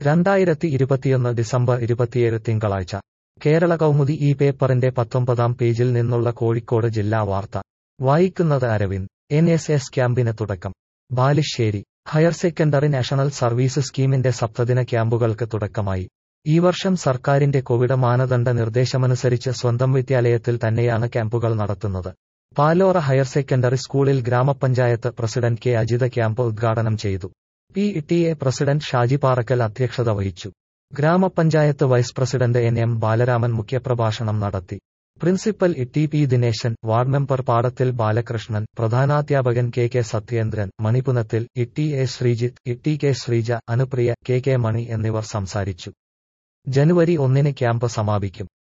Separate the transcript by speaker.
Speaker 1: രണ്ടായിരത്തി ഇരുപത്തിയൊന്ന് ഡിസംബർ ഇരുപത്തിയേഴ് തിങ്കളാഴ്ച കേരള കൗമുദി ഈ പേപ്പറിന്റെ പത്തൊമ്പതാം പേജിൽ നിന്നുള്ള കോഴിക്കോട് ജില്ലാ വാർത്ത വായിക്കുന്നത് അരവിന്ദ് എൻ എസ് എസ് ക്യാമ്പിന് തുടക്കം Balussery higher secondary national service സ്കീമിന്റെ സപ്തദിന ക്യാമ്പുകൾക്ക് തുടക്കമായി ഈ വർഷം സർക്കാരിന്റെ കോവിഡ് മാനദണ്ഡ നിർദ്ദേശമനുസരിച്ച് സ്വന്തം വിദ്യാലയത്തിൽ തന്നെയാണ് ക്യാമ്പുകൾ നടത്തുന്നത് പാലോറ ഹയർ സെക്കൻഡറി സ്കൂളിൽ ഗ്രാമപഞ്ചായത്ത് പ്രസിഡന്റ് കെ അജിത ക്യാമ്പ് ഉദ്ഘാടനം ചെയ്തു P T A president Shaji Parakkal അധ്യക്ഷത വഹിച്ചു ഗ്രാമപഞ്ചായത്ത് vice president N M Balaraman മുഖ്യപ്രഭാഷണം നടത്തി principal T P Dineshan ward member Padathil Balakrishnan പ്രധാനാധ്യാപകൻ K K Sathyendran Manipunathil T A Sreejith T K Sreeja Anupriya K K Mani എന്നിവർ സംസാരിച്ചു ജനുവരി ഒന്നിന് ക്യാമ്പ് സമാപിക്കും